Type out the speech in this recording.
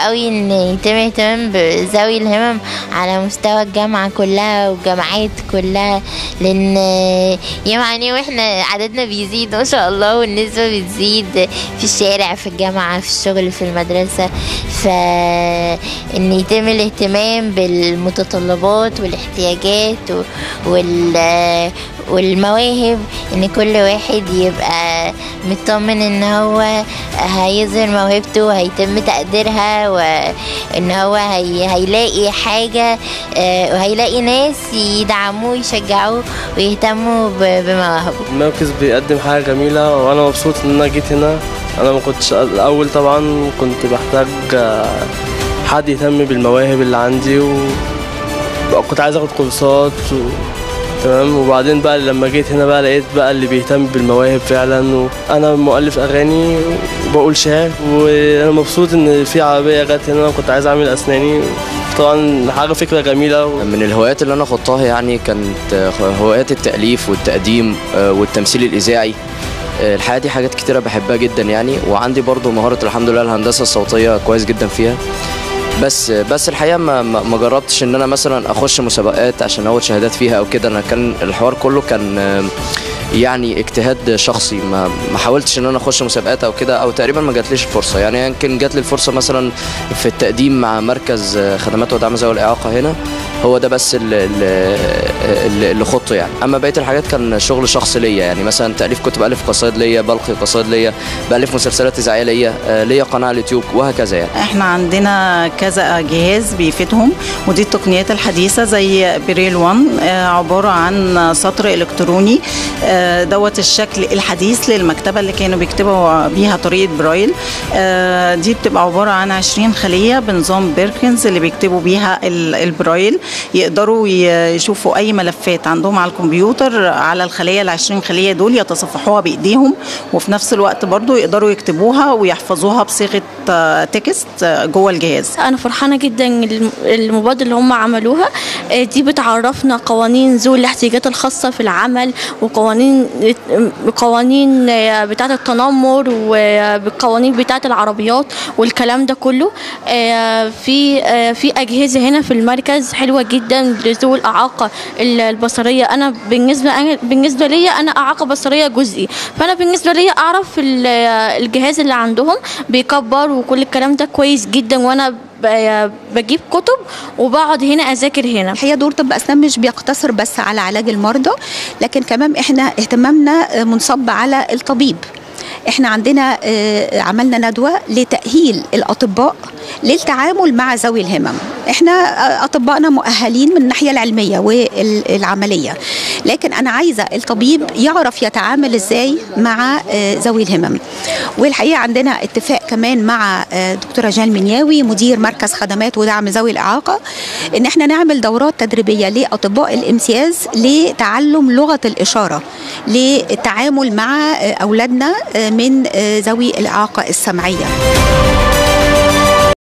قوي ان يتم اهتمام بذوي الهمم على مستوى الجامعة كلها والجامعات كلها لان يعني واحنا عددنا بيزيد ما شاء الله والنسبة بتزيد في الشارع في الجامعة في الشغل في المدرسة فان يتم الاهتمام بالمتطلبات والاحتياجات و- وال والمواهب ان كل واحد يبقى مطمن ان هو هيظهر موهبته وهيتم تقديرها وان هو هي هيلاقي حاجة آه، وهيلاقي ناس يدعموه يشجعوه ويهتموا ب- بمواهبه المركز بيقدم حاجة جميلة وأنا مبسوط إن أنا جيت هنا أنا ما كنتش الأول طبعا كنت بحتاج آه، حد يهتم بالمواهب اللي عندي وكنت عايز أخد كورسات و... تمام وبعدين بقى لما جيت هنا بقى لقيت بقى اللي بيهتم بالمواهب فعلا وانا مؤلف اغاني وبقول شعر وانا مبسوط ان في عربيه جت هنا وكنت عايز اعمل اسناني طبعا حاجه فكره جميله و... من الهوايات اللي انا خضتها يعني كانت هوايات التاليف والتقديم آه، والتمثيل الاذاعي آه، الحقيقه دي حاجات كتيره بحبها جدا يعني وعندي برضو مهاره الحمد لله الهندسه الصوتيه كويس جدا فيها بس بس الحقيقه ما ما ما جربتش ان انا مثلا اخش مسابقات عشان اخد شهادات فيها او كده انا كان الحوار كله كان آه، يعني اجتهاد شخصي ما ما حاولتش ان انا اخش مسابقات او كده او تقريبا ما جاتليش الفرصه يعني يمكن جات لي الفرصه مثلا في التقديم مع مركز آه، خدمات ودعم ذوي الاعاقه هنا هو ده بس اللي, اللي, اللي خضته يعني اما بقيه الحاجات كان شغل شخصي ليا يعني مثلا تاليف كنت بالف قصايد ليا بلقي قصايد ليا بالف مسلسلات اذاعيه ليا آه، ليا قناه على اليوتيوب وهكذا يعني احنا عندنا كذا جهاز بيفيدهم ودي التقنيات الحديثه زي بريل 1 آه، عباره عن سطر الكتروني آه، دوت الشكل الحديث للمكتبه اللي كانوا بيكتبوا بيها طريقه برايل آه، دي بتبقى عباره عن 20 خليه بنظام بيركنز اللي بيكتبوا بيها ال- البرايل يقدروا ي- يشوفوا اي ملفات عندهم على الكمبيوتر على الخليه ال 20 خليه دول يتصفحوها بايديهم وفي نفس الوقت برضو يقدروا يكتبوها ويحفظوها بصيغه آه، تكست آه، جوه الجهاز انا فرحانه جدا الم- المبادره اللي هم عملوها آه، دي بتعرفنا قوانين ذوي الاحتياجات الخاصه في العمل وقوانين قوانين آه، بتاعه التنمر وبالقوانين بتاعه العربيات والكلام ده كله آه، في آه، في اجهزه هنا في المركز حلوه جدا لذوي الاعاقه ال- البصريه انا بالنسبه أنا بالنسبه لي انا اعاقه بصريه جزئي فانا بالنسبه لي اعرف ال- الجهاز اللي عندهم بيكبر وكل الكلام ده كويس جدا وانا ب- بجيب كتب وبقعد هنا اذاكر هنا الحقيقه دور طب اسنان مش بيقتصر بس على علاج المرضى لكن كمان احنا اهتمامنا منصب على الطبيب احنا عندنا آه، عملنا ندوه لتاهيل الاطباء للتعامل مع ذوي الهمم احنا آه، اطبائنا مؤهلين من الناحيه العلميه والعمليه لكن انا عايزه الطبيب يعرف يتعامل ازاي مع آه، ذوي الهمم والحقيقه عندنا اتفاق كمان مع آه، دكتوره جان منياوي مدير مركز خدمات ودعم ذوي الاعاقه ان احنا نعمل دورات تدريبيه لاطباء الامتياز لتعلم لغه الاشاره للتعامل مع آه، اولادنا آه، من آه، ذوي الاعاقه السمعيه